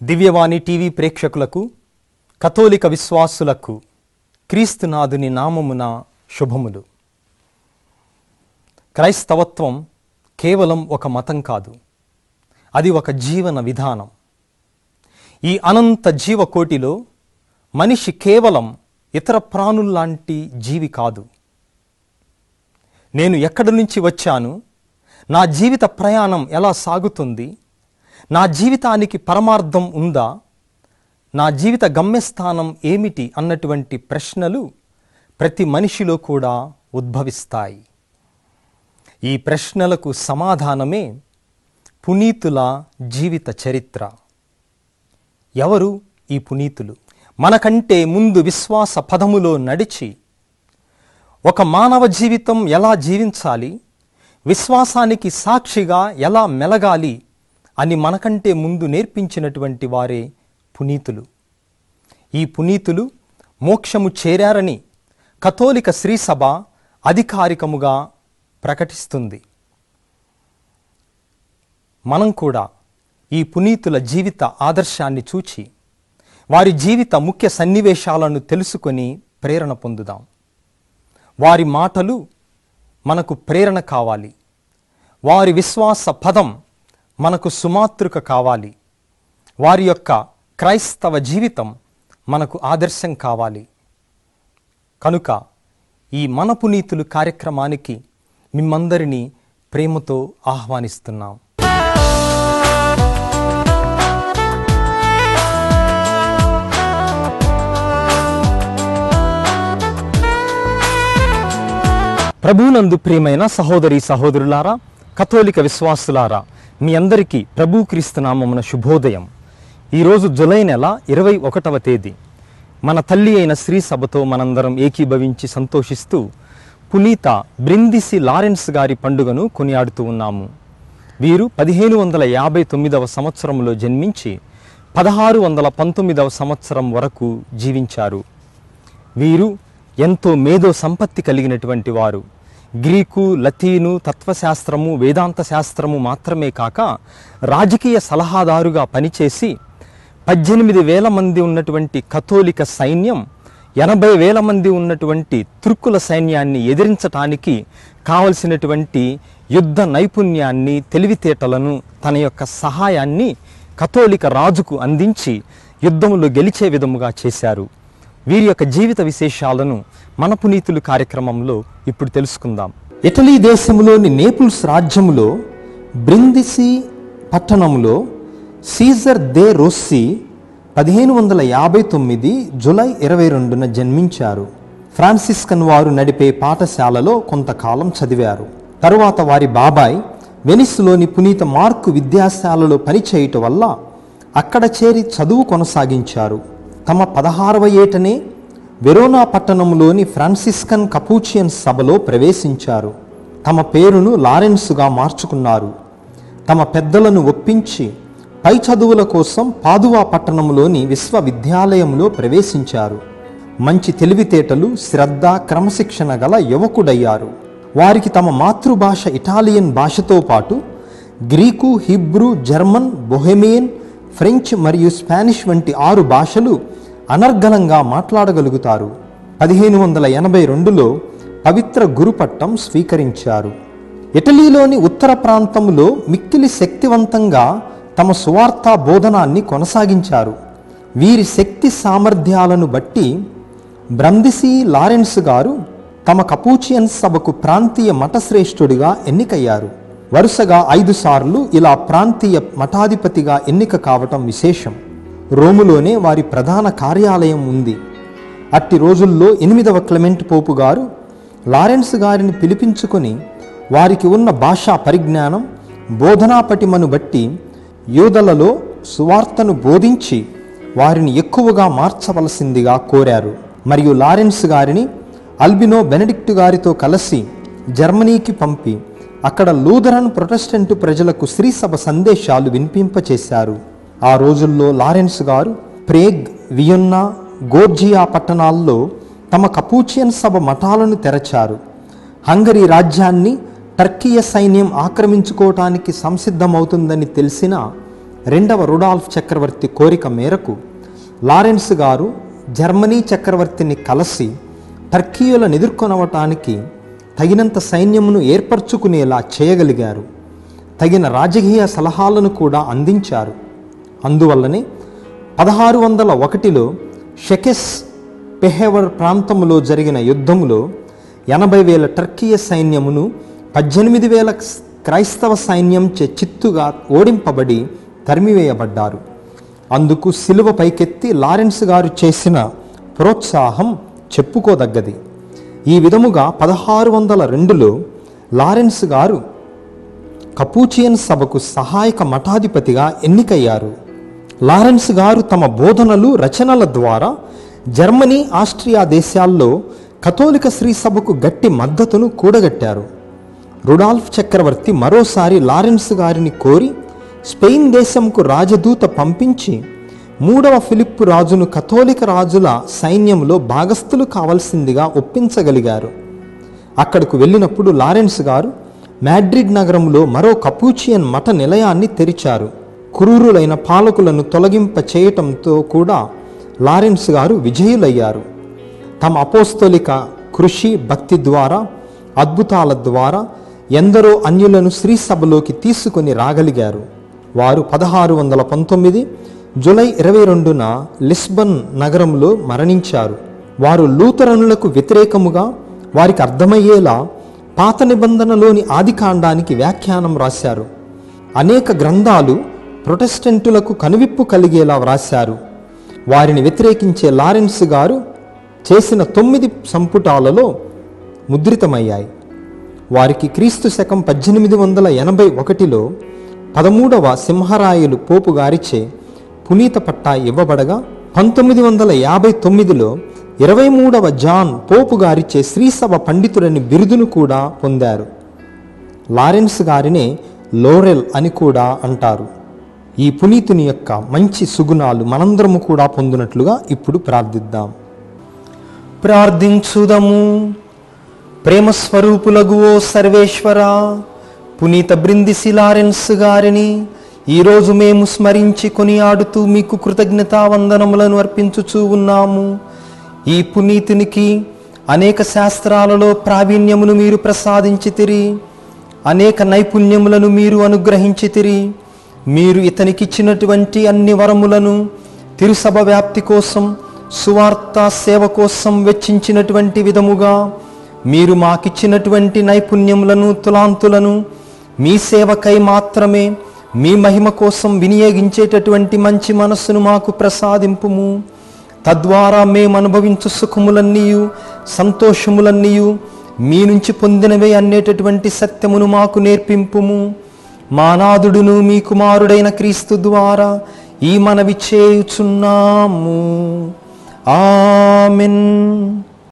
దివ్యవాణి TV ప్రేక్షకులకు కథోలిక విశ్వాసులకు క్రీస్తునాథుని నామమున శుభములు క్రైస్తవత్వం కేవలం ఒక మతం కాదు అది ఒక జీవన విధానం ఈ అనంత జీవకోటిలో మనిషి కేవలం ఇతర ప్రాణుల్లాంటి జీవి కాదు నేను ఎక్కడి నుంచి వచ్చాను నా జీవిత ప్రయాణం ఎలా సాగుతుంది నా జీవితానికి పరమార్థం ఉందా నా జీవిత గమ్యస్థానం ఏమిటి అన్నటువంటి ప్రశ్నలు ప్రతి మనిషిలో కూడా ఉద్భవిస్తాయి ఈ ప్రశ్నలకు సమాధానమే పునీతుల జీవిత చరిత్ర ఎవరు ఈ పునీతులు మనకంటే ముందు విశ్వాస పదములో నడిచి ఒక మానవ జీవితం ఎలా జీవించాలి విశ్వాసానికి సాక్షిగా ఎలా మెలగాలి అని మనకంటే ముందు నేర్పించినటువంటి వారే పునీతులు ఈ పునీతులు మోక్షము చేరారని కథోలిక శ్రీసభ అధికారికముగా ప్రకటిస్తుంది మనం కూడా ఈ పునీతుల జీవిత ఆదర్శాన్ని చూచి వారి జీవిత ముఖ్య సన్నివేశాలను తెలుసుకొని ప్రేరణ పొందుదాం వారి మాటలు మనకు ప్రేరణ కావాలి వారి విశ్వాస పదం మనకు సుమాతృక కావాలి వారి యొక్క క్రైస్తవ జీవితం మనకు ఆదర్శం కావాలి కనుక ఈ మన పునీతులు కార్యక్రమానికి మిమ్మందరినీ ప్రేమతో ఆహ్వానిస్తున్నాం ప్రభునందు ప్రియమైన సహోదరి సహోదరులారా కథోలిక విశ్వాసులారా మీ అందరికీ ప్రభు క్రీస్తు నామమున శుభోదయం ఈరోజు జులై నెల ఇరవై ఒకటవ తేదీ మన తల్లి అయిన శ్రీ సభతో మనందరం ఏకీభవించి సంతోషిస్తూ పునీత బ్రిందిసి లారెన్స్ గారి పండుగను కొనియాడుతూ ఉన్నాము వీరు పదిహేను వందల యాభై తొమ్మిదవ సంవత్సరంలో జన్మించి పదహారు వందల పంతొమ్మిదవ సంవత్సరం వరకు జీవించారు వీరు ఎంతో మేధో సంపత్తి కలిగినటువంటి వారు గ్రీకు లతీను తత్వశాస్త్రము వేదాంత శాస్త్రము మాత్రమే కాక రాజకీయ సలహాదారుగా పనిచేసి పద్దెనిమిది వేల మంది ఉన్నటువంటి కథోలిక సైన్యం ఎనభై వేల మంది ఉన్నటువంటి తుర్కుల సైన్యాన్ని ఎదిరించటానికి కావలసినటువంటి యుద్ధ నైపుణ్యాన్ని తెలివితేటలను తన యొక్క సహాయాన్ని కథోలిక రాజుకు అందించి యుద్ధములో గెలిచే విధముగా చేశారు వీరి యొక్క జీవిత విశేషాలను మన పునీతులు కార్యక్రమంలో ఇప్పుడు తెలుసుకుందాం ఇటలీ దేశంలోని నేపుల్స్ రాజ్యములో బ్రిందిసి పట్టణంలో సీజర్ దే రోస్సి పదిహేను వందల యాభై తొమ్మిది జులై ఇరవై రెండున జన్మించారు ఫ్రాన్సిస్కన్ వారు నడిపే పాఠశాలలో కొంతకాలం చదివారు తరువాత వారి బాబాయ్ వెనిస్లోని పునీత మార్కు విద్యాశాలలో పనిచేయటం వల్ల అక్కడ చేరి చదువు కొనసాగించారు తమ పదహారవ ఏటనే వెరోనా పట్టణంలోని ఫ్రాన్సిస్కన్ కపూచియన్ సభలో ప్రవేశించారు తమ పేరును లారెన్స్గా మార్చుకున్నారు తమ పెద్దలను ఒప్పించి పై చదువుల కోసం పాదువా పట్టణంలోని విశ్వవిద్యాలయంలో ప్రవేశించారు మంచి తెలివితేటలు శ్రద్ధ క్రమశిక్షణ గల యువకుడయ్యారు వారికి తమ మాతృభాష ఇటాలియన్ భాషతో పాటు Greek Hebrew German Bohemian French మరియు స్పానిష్ వంటి ఆరు భాషలు అనర్గళంగా మాట్లాడగలుగుతారు పదిహేను వందల ఎనభై రెండులో పవిత్ర గురుపట్టం స్వీకరించారు ఇటలీలోని ఉత్తర ప్రాంతంలో మిక్కిలి శక్తివంతంగా తమ సువార్తా బోధనాన్ని కొనసాగించారు వీరి శక్తి సామర్థ్యాలను బట్టి బ్రందిసి లారెన్స్ గారు తమ కపూచియన్ సభకు ప్రాంతీయ మఠశ్రేష్ఠుడిగా ఎన్నికయ్యారు వరుసగా ఐదు సార్లు ఇలా ప్రాంతీయ మఠాధిపతిగా ఎన్నిక కావటం విశేషం రోములోనే వారి ప్రధాన కార్యాలయం ఉంది అట్టి రోజుల్లో ఎనిమిదవ క్లెమెంట్ పోపు గారు లారెన్స్ గారిని పిలిపించుకొని వారికి ఉన్న భాషా పరిజ్ఞానం బోధనా పటిమను బట్టి యూదలలో సువార్తను బోధించి వారిని ఎక్కువగా మార్చవలసిందిగా కోరారు మరియు లారెన్స్ గారిని అల్బినో బెనడిక్ట్ గారితో కలిసి జర్మనీకి పంపి అక్కడ లూథరన్ ప్రొటెస్టెంట్ ప్రజలకు శ్రీసభ సందేశాలు వినిపింపచేశారు ఆ రోజుల్లో లారెన్స్ గారు ప్రేగ్ వియన్నా గోర్జియా పట్టణాల్లో తమ కపూచియన్ సభ మఠాలను తెరచారు హంగరీ రాజ్యాన్ని టర్కీయ సైన్యం ఆక్రమించుకోవటానికి సంసిద్ధమవుతుందని తెలిసిన రెండవ రుడాల్ఫ్ చక్రవర్తి కోరిక మేరకు లారెన్స్ గారు జర్మనీ చక్రవర్తిని కలిసి టర్కీయులను ఎదుర్కొనవటానికి తగినంత సైన్యమును ఏర్పరచుకునేలా చేయగలిగారు తగిన రాజకీయ సలహాలను కూడా అందించారు అందువల్లనే పదహారు వందల ఒకటిలో షెకెస్ పెహెవర్ ప్రాంతంలో జరిగిన యుద్ధములో ఎనభై వేల టర్కీయ సైన్యమును పద్దెనిమిది వేల క్రైస్తవ సైన్యం చే చిత్తుగా ఓడింపబడి తరిమివేయబడ్డారు అందుకు సిలువ పైకెత్తి లారెన్స్ గారు చేసిన ప్రోత్సాహం చెప్పుకోదగ్గది ఈ విధముగా పదహారు వందల రెండులో లారెన్స్ గారు కపూచియన్ సభకు సహాయక మఠాధిపతిగా ఎన్నికయ్యారు లారెన్స్ గారు తమ బోధనలు రచనల ద్వారా జర్మనీ ఆస్ట్రియా దేశాల్లో కథోలిక శ్రీ సభకు గట్టి మద్దతును కూడగట్టారు రుడాల్ఫ్ చక్రవర్తి మరోసారి లారెన్స్ గారిని కోరి స్పెయిన్ దేశంకు రాజదూత పంపించి మూడవ ఫిలిప్పు రాజును కథోలిక రాజుల సైన్యంలో భాగస్థులు కావలసిందిగా ఒప్పించగలిగారు అక్కడకు వెళ్ళినప్పుడు లారెన్స్ గారు మాడ్రిడ్ నగరంలో మరో కపూచియన్ మఠ నిలయాన్ని తెరిచారు క్రూరులైన పాలకులను తొలగింప చేయటంతో కూడా లారెన్స్ గారు విజయులయ్యారు తమ అపోస్తలిక కృషి భక్తి ద్వారా అద్భుతాల ద్వారా ఎందరో అన్యులను శ్రీ సభలోకి తీసుకొని రాగలిగారు వారు పదహారు వందల పంతొమ్మిది జూలై ఇరవై రెండున లిస్బన్ నగరంలో మరణించారు వారు లూథరనులకు వ్యతిరేకముగా వారికి అర్థమయ్యేలా పాత నిబంధనలోని ఆదికాండానికి వ్యాఖ్యానం రాశారు అనేక గ్రంథాలు ప్రొటెస్టెంటులకు కనువిప్పు కలిగేలా వ్రాశారు వారిని వ్యతిరేకించే లారెన్స్ గారు చేసిన తొమ్మిది సంపుటాలలో ముద్రితమయ్యాయి వారికి క్రీస్తు శకం పద్దెనిమిది వందల ఎనభై ఒకటిలో పదమూడవ సింహరాయులు పోపు గారిచే పునీత పట్టా ఇవ్వబడగా పంతొమ్మిది వందల యాభై తొమ్మిదిలో ఇరవై మూడవ జాన్ పోపు గారిచే శ్రీసభ పండితుడని బిరుదును కూడా పొందారు లారెన్స్ గారినే లోరెల్ అని కూడా అంటారు ఈ పునీతుని యొక్క మంచి సుగుణాలు మనందరము కూడా పొందినట్లుగా ఇప్పుడు ప్రార్థిద్దాం ప్రార్థించుదము ప్రేమ స్వరూపులగు ఓ సర్వేశ్వర పునీత బ్రిందిసి లారెన్స్ గారిని ఈరోజు మేము స్మరించి కొనియాడుతూ మీకు కృతజ్ఞతా వందనములను అర్పించుచూ ఉన్నాము ఈ పునీతునికి అనేక శాస్త్రాలలో ప్రావీణ్యమును మీరు ప్రసాదించితిరి అనేక నైపుణ్యములను మీరు అనుగ్రహించితిరి మీరు ఇతనికిచ్చినటువంటి అన్ని వరములను తిరుసభ వ్యాప్తి కోసం సువార్త సేవ కోసం వెచ్చించినటువంటి విధముగా మీరు మాకిచ్చినటువంటి నైపుణ్యములను తులాంతులను మీ సేవకై మాత్రమే మీ మహిమ కోసం వినియోగించేటటువంటి మంచి మనస్సును మాకు ప్రసాదింపుము తద్వారా మేము అనుభవించు సుఖములన్నీయు సంతోషములన్నీయు మీ నుంచి పొందినవే అనేటటువంటి సత్యమును మాకు నేర్పింపుము మానాదుడును మీ కుమారుడైన క్రీస్తు ద్వారా ఈ మనవి చేయుచున్నాము ఆమెన్